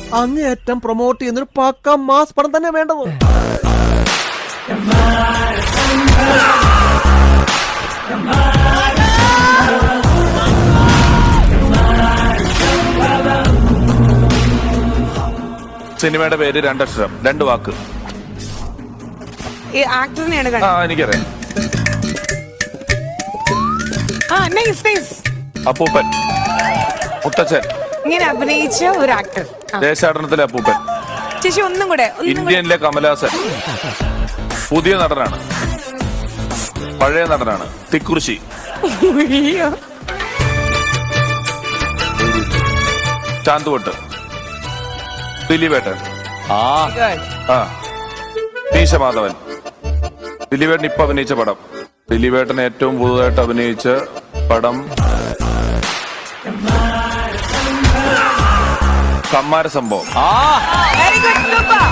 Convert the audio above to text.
അങ്ങേയറ്റം പ്രൊമോട്ട് ചെയ്യുന്ന ഒരു പക്ക മാസ് പടം തന്നെ വേണ്ടത് സിനിമയുടെ പേര് രണ്ടക്ഷരം രണ്ട് വാക്ക് ഈ ആക്ടറിനെയാണ് ആ കണ്ടത് എനിക്കറിയാം ആ നൈസ് നൈസ് അപ്പൂപ്പൻ മുത്തച്ഛൻ ഇങ്ങനെ അഭിനയിച്ച ഒരു ആക്ടർ ദേശാടനത്തിലെ അപ്പൂപ്പൻ ചേച്ചി ഒന്നും കൂടെ ഒന്നും കൂടെ ഇന്ത്യനിലെ കമലഹാസൻ പുതിയ നടനാണ് പഴയ നടനാണ് തിക്കുറിശി അയ്യോ. ചാന്തുവട്ട് ദിലീപേട്ടൻ Good. ആ മീശമാധവൻ ദിലീപേട്ടൻ ഇപ്പൊ അഭിനയിച്ച പടം ദിലീപേട്ടൻ ഏറ്റവും പുതുതായിട്ട് അഭിനയിച്ച പടം കമ്മാര സംഭവം Very good, super.